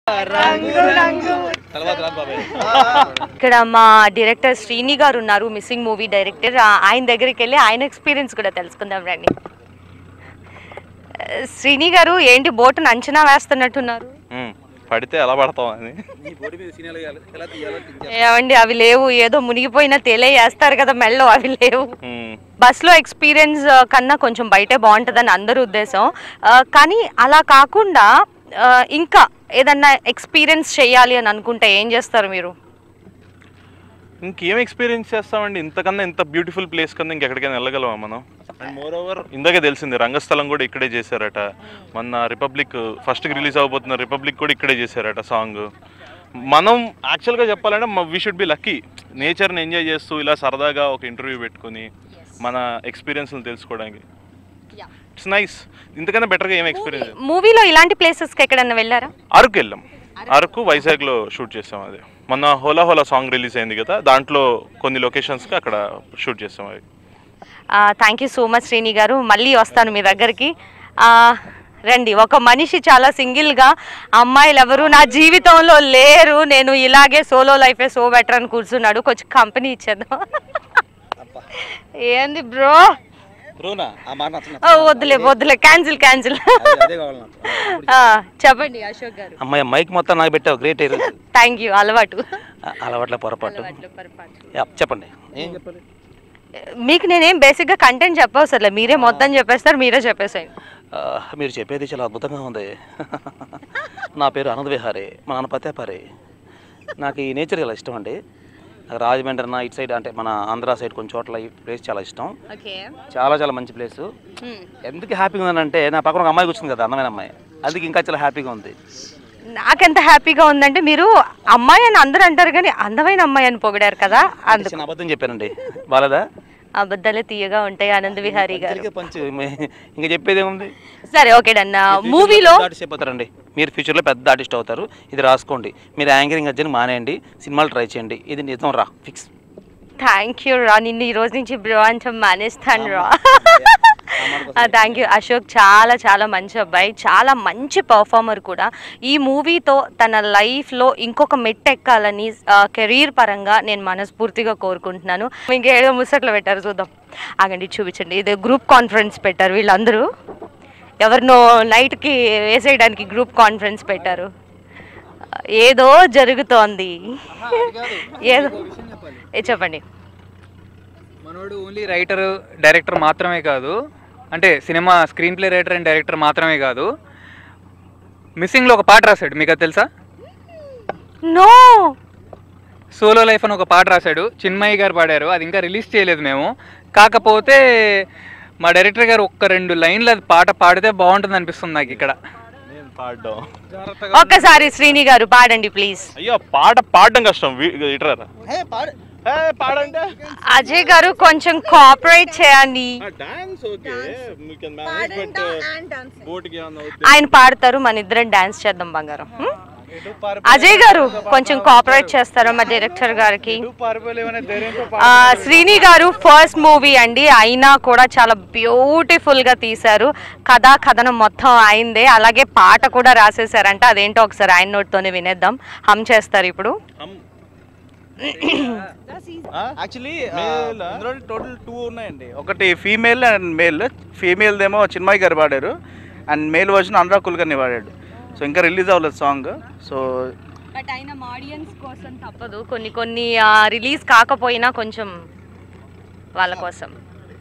ఇక్కడ మా డైరెక్టర్ శ్రీని గారు ఉన్నారు మిస్సింగ్ మూవీ డైరెక్టర్ ఆ- ఆయన దగ్గరికి వెళ్ళి ఆయన ఎక్స్పీరియన్స్ కూడా తెలుసుకుందాం రండి ఆ, శ్రీని గారు ఏంటి బోటును అంచనా వేస్తున్నట్టున్నారు ఉమ్, పడితే ఎలా పడతాం అని ఏమండి అవి లేవు ఏదో మునిగిపోయినా తేలే వేస్తారు కదా మెల్లో అవి లేవు ఉమ్, బస్లో ఎక్స్పీరియన్స్ కన్నా కొంచెం బయటే బాగుంటుందని అందరి ఉద్దేశం ఆ, కానీ అలా కాకుండా ఆ, ఇంకా ఏదన్నా ఎక్స్పీరియన్స్ చేయాలి అని అనుకుంటే ఏం చేస్తారు మీరు ఇంకేం ఎక్స్పీరియన్స్ చేస్తామండి ఇంతకన్నా ఇంత బ్యూటిఫుల్ ప్లేస్ కన్నా ఇంకెక్కడికైనా వెళ్ళగలమా మనం అండ్ మోర్ ఓవర్ ఇందాకే తెలిసింది రంగస్థలం కూడా ఇక్కడే చేశారట మొన్న రిపబ్లిక్ ఫస్ట్కి రిలీజ్ అవబోతున్న రిపబ్లిక్ కూడా ఇక్కడే చేశారట సాంగ్ మనం యాక్చువల్గా చెప్పాలంటే వీ షుడ్ బి లక్కీ నేచర్ని ఎంజాయ్ చేస్తూ ఇలా సరదాగా ఒక ఇంటర్వ్యూ పెట్టుకొని మన ఎక్స్పీరియన్స్లు తెలుసుకోవడానికి ఇట్స్ నైస్ ఇంతకన్నా బెటర్గా ఏం ఎక్స్పీరియన్స్ మూవీలో ఇలాంటి ప్లేసెస్కి ఎక్కడన్నా వెళ్ళారా అరకు వెళ్ళాం అరకు వైజాగ్లో షూట్ చేసాం అది మొన్న హోలా హోలా సాంగ్ రిలీజ్ అయింది కదా దాంట్లో కొన్ని లొకేషన్స్కి అక్కడ షూట్ చేసాం అది thank you so much Srini గారు మళ్ళీ వస్తాను మీ దగ్గరికి ఆ, రండి ఒక మనిషి చాలా సింగిల్గా అమ్మాయిలు ఎవరు నా జీవితంలో లేరు నేను ఇలాగే సోలో లైఫే సో బెటర్ అని కూర్చున్నాడు కొంచెం కంపెనీ ఇచ్చేద్దాం ఏంది బ్రో బ్రోనా ఆ మాట నచ్చలేదు ఓ, వద్దులే వద్దులే క్యాన్సిల్ క్యాన్సిల్ అదే కావాలి నాకు చెప్పండి అశోక్ గారు అమ్మాయి మైక్ మొత్తం నాకు పెట్టావు గ్రేట్ ఈరోజు థ్యాంక్ యూ అలవాటు అలవాట్ల పొరపాటు అలవాట్లు పొరపాటు. యా, చెప్పండి ఏం చెప్పాలి మీకు నేనేం బేసిక్గా కంటెంట్ చెప్పవసలే మీరే మొత్తం చెప్పేస్తారు మీరే చెప్పేసేయండి ఆ, మీరు చెప్పేది చాలా అద్భుతంగా ఉంది నా పేరు ఆనంద్ విహారీ మా నాన్న పతేపారి నాకు ఈ నేచర్ చాలా ఇష్టం అండి నాకు రాజమండ్రి అన్న ఇటు సైడ్ అంటే మన ఆంధ్ర సైడ్ కొన్ని చోట్ల ఈ ప్లేస్ చాలా ఇష్టం ఓకే చాలా చాలా మంచి ప్లేస్ ఎందుకు హ్యాపీగా ఉందంటే నా పక్కన ఒక అమ్మాయి కూర్చుంది కదా అందమైన అమ్మాయి అందుకే ఇంకా చాలా హ్యాపీగా ఉంది నాకెంత హ్యాపీగా ఉందంటే మీరు అమ్మాయి అని అందరూ అంటారు కానీ అందమైన అమ్మాయి అని పొగిడారు కదా అందుకు చిన్న అబద్ధం చెప్పానండి బాలేదా అబద్ధాలే తీయగా ఉంటాయి ఆనంద్ విహారీ గారు జరిగే పంచు మే- ఇంకా చెప్పేది ఏముంది సరే ఓకే డన్ మూవీలో ఆర్టిస్ట్ అయిపోతారండి మీరు ఫ్యూచర్లో పెద్ద ఆర్టిస్ట్ అవుతారు ఇది రాసుకోండి మీరు యాంకరింగ్ అజ్జని మానేయండి సినిమాలు ట్రై చేయండి ఇది నిజం రా ఫిక్స్ థ్యాంక్ యూ రా నిన్ను ఈ రోజు నుంచి బ్రో అని మానేస్తాను రా థ్యాంక్ యూ అశోక్ చాలా చాలా మంచి అబ్బాయి చాలా మంచి పర్ఫార్మర్ కూడా ఈ మూవీతో తన లైఫ్లో ఇంకొక మెట్టు ఎక్కాలని కెరీర్ పరంగా నేను మనస్ఫూర్తిగా కోరుకుంటున్నాను ఇంకేదో ముచ్చట్లు పెట్టారు చూద్దాం ఆగండి చూపించండి ఇది గ్రూప్ కాన్ఫరెన్స్ పెట్టారు వీళ్ళందరూ ఎవరినో నైట్కి వేసేయడానికి గ్రూప్ కాన్ఫరెన్స్ పెట్టారు ఏదో జరుగుతోంది ఏదో ఏ చెప్పండి మనోడు ఓన్లీ రైటర్ డైరెక్టర్ మాత్రమే కాదు అంటే cinema screenplay writer and director మాత్రమే కాదు మిస్సింగ్లో ఒక పాట రాశాడు మీకు అది తెలుసా నో సోలో లైఫ్ అని ఒక పాట రాశాడు చిన్మయ్య గారు పాడారు అది ఇంకా రిలీజ్ చేయలేదు మేము కాకపోతే మా డైరెక్టర్ గారు ఒక్క రెండు లైన్లు అది పాట పాడితే బాగుంటుంది అనిపిస్తుంది నాకు ఇక్కడ నేను పాడడం ఒక్కసారి శ్రీని గారు పాడండి ప్లీజ్ అయ్యో పాట పాడడం కష్టం వీ- ఇట్రారా ఏ, పాడంటే అజయ్ గారు కొంచెం కోఆపరేట్ చేయండి dance okay you can manage but బోట్కి ఏమన్నా అవుతే ఆయన పాడతారు మన ఇద్దరం డాన్స్ చేద్దాం బంగారం హ్మ్? అజయ్ గారు కొంచెం కోఆపరేట్ చేస్తారా మా డైరెక్టర్ గారికి ఆ, శ్రీని గారు ఫస్ట్ మూవీ అండి అయినా కూడా చాలా బ్యూటిఫుల్ గా తీశారు కథా కథనం మొత్తం అయిందే అలాగే పాట కూడా రాసేసారంట అదేంటో ఒకసారి ఆయన నోటితోనే వినేద్దాం హమ్ చేస్తారు ఇప్పుడు యాక్చువల్లీ Male ఆ? ఇందులో టోటల్ టూ ఉన్నాయండి ఒకటి ఫీమేల్ అండ్ మేల్ ఫీమేల్ ఏమో చిన్మయ్ గారు పాడారు and male version Anurag Kulkarni పాడాడు సో ఇంకా రిలీజ్ అవ్వలేదు సాంగ్ సో బట్ అయినా ఆడియన్స్ కోసం తప్పదు కొన్ని కొన్ని రిలీజ్ కాకపోయినా కొంచెం వాళ్ళ కోసం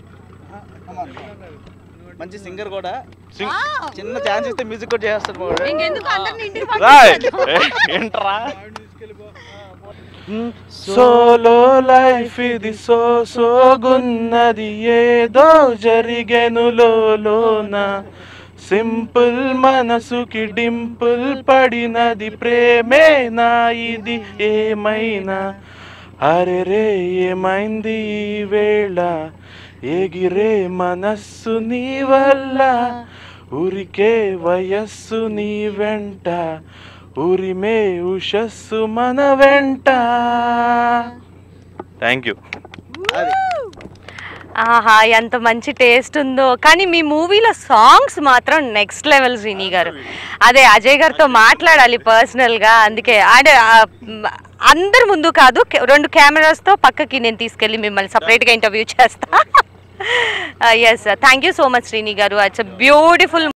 మంచి సింగర్ కూడా చిన్న ఛాన్స్ ఇస్తే మ్యూజిక్ కూడా చేస్తాడు మా వాడు. రాయ్ ఏ, ఏంట్రా సోలో లైఫ్ ఇది సో సోగున్నది ఏదో జరిగెను లోన సింపుల్ మనసుకి డింపుల్ పడినది ప్రేమేనా ఇది ఏమైనా అరే రే ఏమైంది ఈ వేళ ఎగిరే మనస్సు నీ వల్ల ఉరికే వయస్సు నీ వెంట ఉరిమే ఉషస్సు మన వెంట థ్యాంక్ యూ ఆహా ఎంత మంచి టేస్ట్ ఉందో కానీ మీ మూవీలో సాంగ్స్ మాత్రం నెక్స్ట్ లెవెల్ శ్రీని గారు అదే అజయ్ గారితో మాట్లాడాలి పర్సనల్గా అందుకే అంటే ఆ, మ్, అందరి ముందు కాదు కె- రెండు కెమెరాస్తో పక్కకి నేను తీసుకెళ్ళి మిమ్మల్ని సపరేట్గా ఇంటర్వ్యూ చేస్తా yes thank you so much Srini గారు ఇట్స్ అ బ్యూటిఫుల్